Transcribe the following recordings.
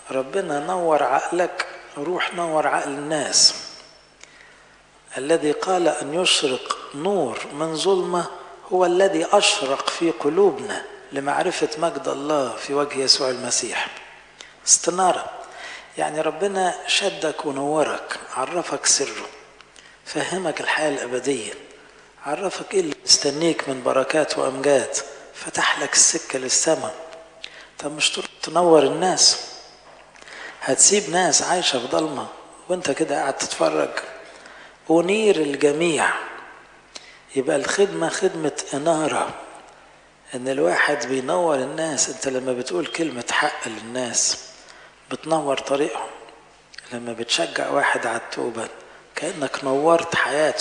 ربنا نور عقلك روح نور عقل الناس الذي قال أن يشرق نور من ظلمة هو الذي أشرق في قلوبنا لمعرفة مجد الله في وجه يسوع المسيح استنارة يعني ربنا شدك ونورك عرفك سره فهمك الحياة الأبدية عرفك إيه اللي مستنيك من بركات وأمجاد فتح لك السكة للسماء طب مش تروح تنور الناس هتسيب ناس عايشة في ضلمة وانت كده قاعد تتفرج أنير الجميع يبقى الخدمة خدمة إنارة إن الواحد بينور الناس أنت لما بتقول كلمة حق للناس بتنور طريقهم لما بتشجع واحد على التوبة كأنك نورت حياته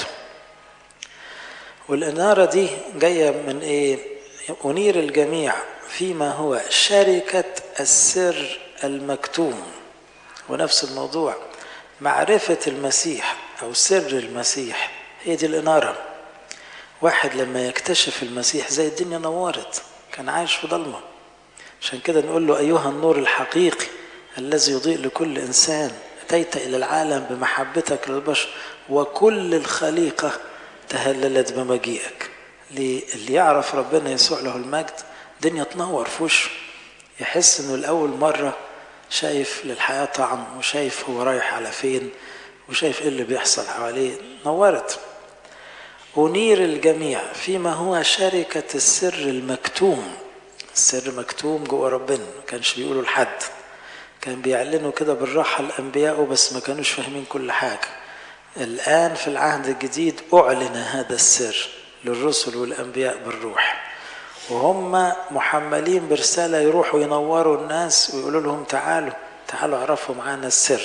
والإنارة دي جاية من إيه؟ أنير الجميع فيما هو شركة السر المكتوم ونفس الموضوع معرفة المسيح أو سر المسيح هي دي الإنارة واحد لما يكتشف المسيح زي الدنيا نورت كان عايش في ضلمة عشان كده نقول له أيها النور الحقيقي الذي يضيء لكل إنسان أتيت إلى العالم بمحبتك للبشر وكل الخليقة تهللت بمجيئك اللي يعرف ربنا يسوع له المجد دنيا تنور في وشه يحس انه لاول مره شايف للحياه طعم وشايف هو رايح على فين وشايف ايه اللي بيحصل حواليه نورت أنير الجميع فيما هو شركة السر المكتوم السر مكتوم جوه ربنا ما كانش بيقولوا لحد كان بيعلنوا كده بالراحة الأنبياء بس ما كانوش فاهمين كل حاجة الآن في العهد الجديد أعلن هذا السر للرسل والأنبياء بالروح وهم محملين برسالة يروحوا ينوروا الناس ويقولوا لهم تعالوا تعالوا اعرفوا معانا السر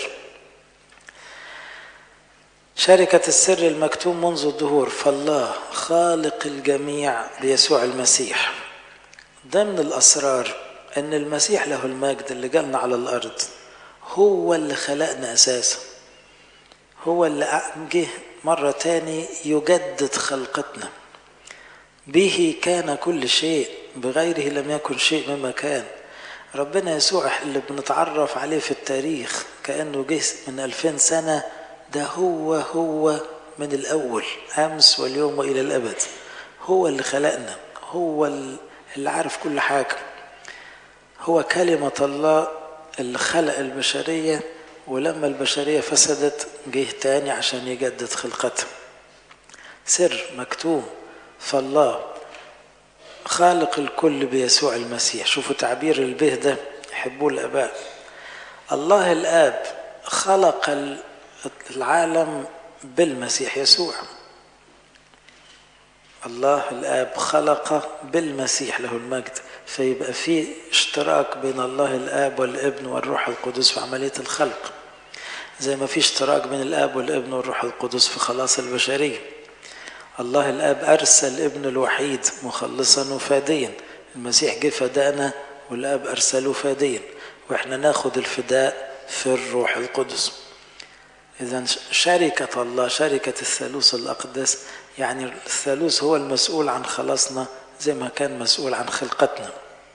شركة السر المكتوم منذ الظهور فالله خالق الجميع بيسوع المسيح ضمن الأسرار أن المسيح له المجد اللي جالنا على الأرض هو اللي خلقنا أساسا هو اللي جه مرة تاني يجدد خلقتنا به كان كل شيء بغيره لم يكن شيء مما كان ربنا يسوع اللي بنتعرف عليه في التاريخ كأنه جه من ألفين سنة ده هو هو من الأول أمس واليوم وإلى الأبد هو اللي خلقنا هو اللي عارف كل حاجة هو كلمة الله اللي خلق البشرية ولما البشرية فسدت جه تاني عشان يجدد خلقتها سر مكتوم فالله خالق الكل بيسوع المسيح شوفوا تعبير البه ده يحبوه الآباء الله الآب خلق العالم بالمسيح يسوع الله الآب خلق بالمسيح له المجد فيبقى في اشتراك بين الله الآب والابن والروح القدس في عملية الخلق زي ما في اشتراك بين الآب والابن والروح القدس في خلاص البشرية الله الآب أرسل ابن الوحيد مخلصا وفاديا المسيح جه فدانا والآب أرسله فاديا وإحنا ناخد الفداء في الروح القدس إذا شركة الله شركة الثالوث الأقدس يعني الثالوث هو المسؤول عن خلاصنا زي ما كان مسؤول عن خلقتنا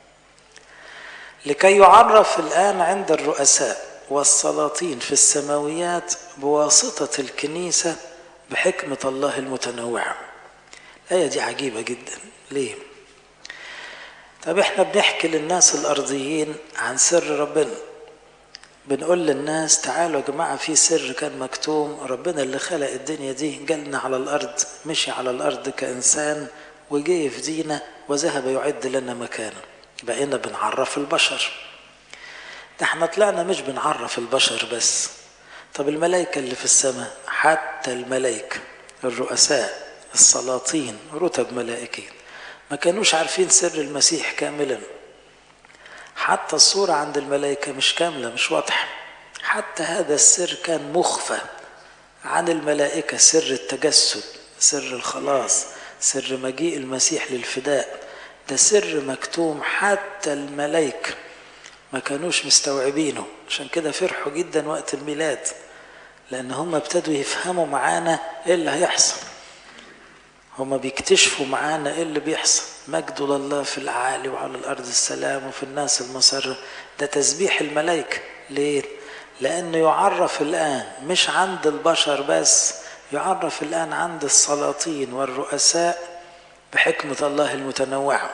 لكي يعرف الآن عند الرؤساء والسلاطين في السماويات بواسطة الكنيسة بحكمة الله المتنوعة الآية دي عجيبة جدا ليه؟ طب احنا بنحكي للناس الأرضيين عن سر ربنا بنقول للناس تعالوا يا جماعة في سر كان مكتوم ربنا اللي خلق الدنيا دي جالنا على الأرض مشي على الأرض كإنسان وجه يفدينا وذهب يعد لنا مكانا بقينا بنعرف البشر ده احنا طلعنا مش بنعرف البشر بس طب الملائكة اللي في السماء حتى الملائكة الرؤساء السلاطين رتب ملائكية ما كانوش عارفين سر المسيح كاملا حتى الصورة عند الملائكة مش كاملة مش واضحة حتى هذا السر كان مخفى عن الملائكة سر التجسد سر الخلاص سر مجيء المسيح للفداء ده سر مكتوم حتى الملائكة ما كانوش مستوعبينه عشان كده فرحوا جدا وقت الميلاد لأن هم ابتدوا يفهموا معانا إيه اللي هيحصل هم بيكتشفوا معانا إيه اللي بيحصل مجد لله في العالي وعلى الأرض السلام وفي الناس المسرة ده تسبيح الملائكة ليه؟ لأنه يعرف الآن مش عند البشر بس يعرف الآن عند السلاطين والرؤساء بحكمة الله المتنوعة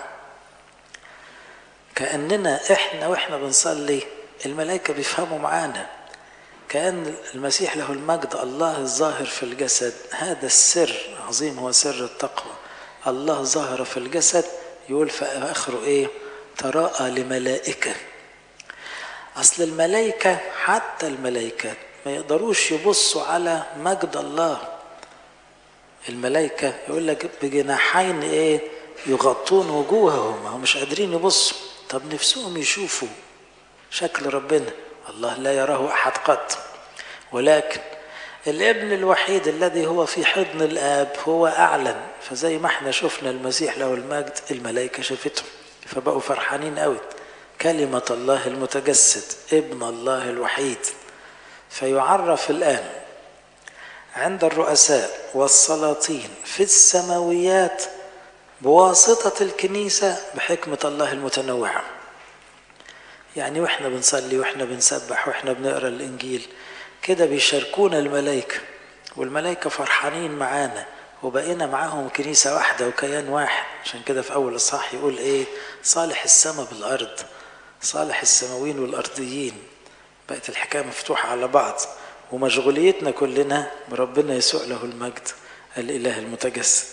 كأننا إحنا وإحنا بنصلي الملائكة بيفهموا معانا كأن المسيح له المجد الله الظاهر في الجسد هذا السر عظيم هو سر التقوى الله ظهر في الجسد يقول في آخره إيه تراءى لملائكة أصل الملائكة حتى الملائكة ما يقدروش يبصوا على مجد الله الملائكة يقول لك بجناحين إيه يغطون وجوههم هم مش قادرين يبصوا طب نفسهم يشوفوا شكل ربنا الله لا يراه أحد قط ولكن الابن الوحيد الذي هو في حضن الآب هو أعلن فزي ما احنا شفنا المسيح له المجد الملائكة شافته فبقوا فرحانين قوي كلمة الله المتجسد ابن الله الوحيد فيعرف الآن عند الرؤساء والسلاطين في السماويات بواسطة الكنيسة بحكمة الله المتنوعة يعني واحنا بنصلي واحنا بنسبح واحنا بنقرا الانجيل كده بيشاركونا الملائكه والملائكه فرحانين معانا وبقينا معاهم كنيسه واحده وكيان واحد عشان كده في اول اصحاح يقول ايه صالح السماء بالارض صالح السماويين والارضيين بقت الحكايه مفتوحه على بعض ومشغوليتنا كلنا بربنا يسوع له المجد الاله المتجسد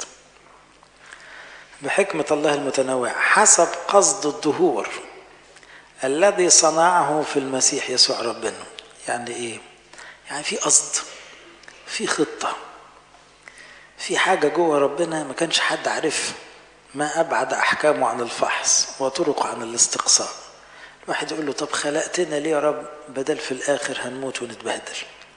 بحكمه الله المتنوعه حسب قصد الدهور الذي صنعه في المسيح يسوع ربنا يعني ايه يعني في قصد في خطه في حاجه جوه ربنا ما كانش حد عارفها ما ابعد احكامه عن الفحص وطرقه عن الاستقصاء الواحد يقول له طب خلقتنا ليه يا رب بدل في الاخر هنموت ونتبهدل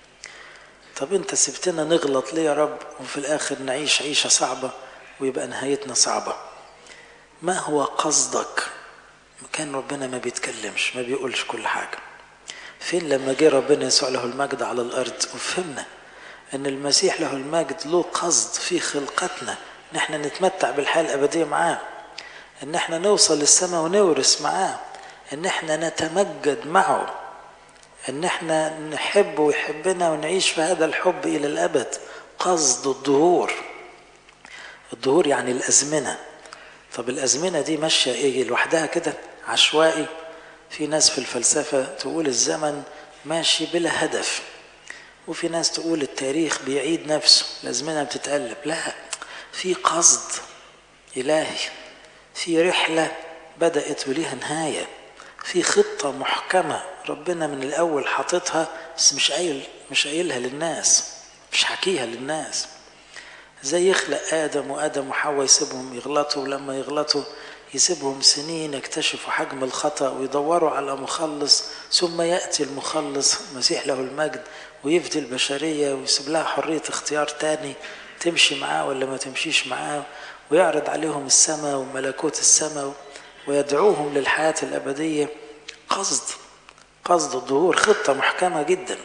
طب انت سبتنا نغلط ليه يا رب وفي الاخر نعيش عيشه صعبه ويبقى نهايتنا صعبه ما هو قصدك كان ربنا ما بيتكلمش ما بيقولش كل حاجة فين لما جه ربنا يسوع له المجد على الأرض وفهمنا أن المسيح له المجد له قصد في خلقتنا أن احنا نتمتع بالحياة الأبدية معاه أن احنا نوصل للسماء ونورث معاه أن احنا نتمجد معه أن احنا نحب ويحبنا ونعيش في هذا الحب إلى الأبد قصد الظهور الظهور يعني الأزمنة طب الأزمنة دي ماشية إيه لوحدها كده عشوائي في ناس في الفلسفة تقول الزمن ماشي بلا هدف وفي ناس تقول التاريخ بيعيد نفسه الأزمنة بتتقلب لا في قصد إلهي في رحلة بدأت وليها نهاية في خطة محكمة ربنا من الأول حاططها بس مش قايل مش قايلها للناس مش حكيها للناس زي يخلق آدم وآدم وحواء يسيبهم يغلطوا ولما يغلطوا يسيبهم سنين يكتشفوا حجم الخطأ ويدوروا على مخلص ثم يأتي المخلص مسيح له المجد ويفدي البشرية ويسيب لها حرية اختيار تاني تمشي معاه ولا ما تمشيش معاه ويعرض عليهم السماء وملكوت السماء ويدعوهم للحياة الأبدية قصد قصد الظهور خطة محكمة جدا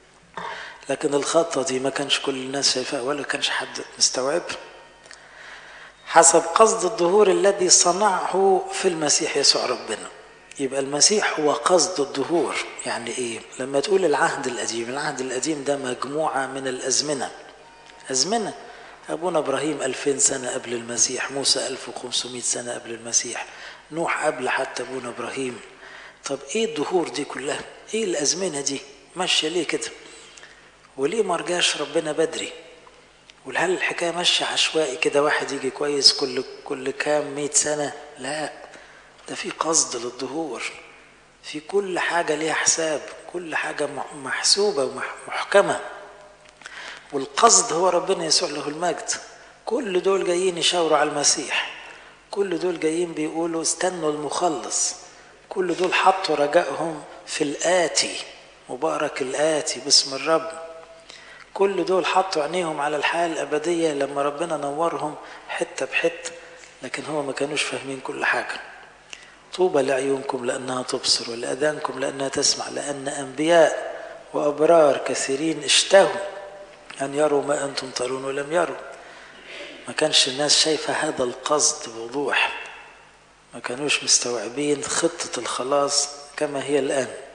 لكن الخطة دي ما كانش كل الناس شايفاها ولا كانش حد مستوعبها حسب قصد الظهور الذي صنعه في المسيح يسوع ربنا يبقى المسيح هو قصد الظهور يعني ايه لما تقول العهد القديم العهد القديم ده مجموعة من الأزمنة أزمنة أبونا إبراهيم 2000 سنة قبل المسيح موسى 1500 سنة قبل المسيح نوح قبل حتى أبونا إبراهيم طب إيه الدهور دي كلها إيه الأزمنة دي ماشية ليه كده وليه ما رجعش ربنا بدري وهل الحكايه ماشيه عشوائي كده واحد يجي كويس كل كل كام مئة سنه لا ده في قصد للظهور في كل حاجه ليها حساب كل حاجه محسوبه ومحكمه والقصد هو ربنا يسوع له المجد كل دول جايين يشاوروا على المسيح كل دول جايين بيقولوا استنوا المخلص كل دول حطوا رجائهم في الآتي مبارك الآتي باسم الرب كل دول حطوا عينيهم على الحياة الأبدية لما ربنا نورهم حتة بحتة لكن هو ما كانوش فاهمين كل حاجة طوبى لعيونكم لأنها تبصر ولأذانكم لأنها تسمع لأن أنبياء وأبرار كثيرين اشتهوا أن يروا ما أنتم ترون ولم يروا ما كانش الناس شايفة هذا القصد بوضوح ما كانوش مستوعبين خطة الخلاص كما هي الآن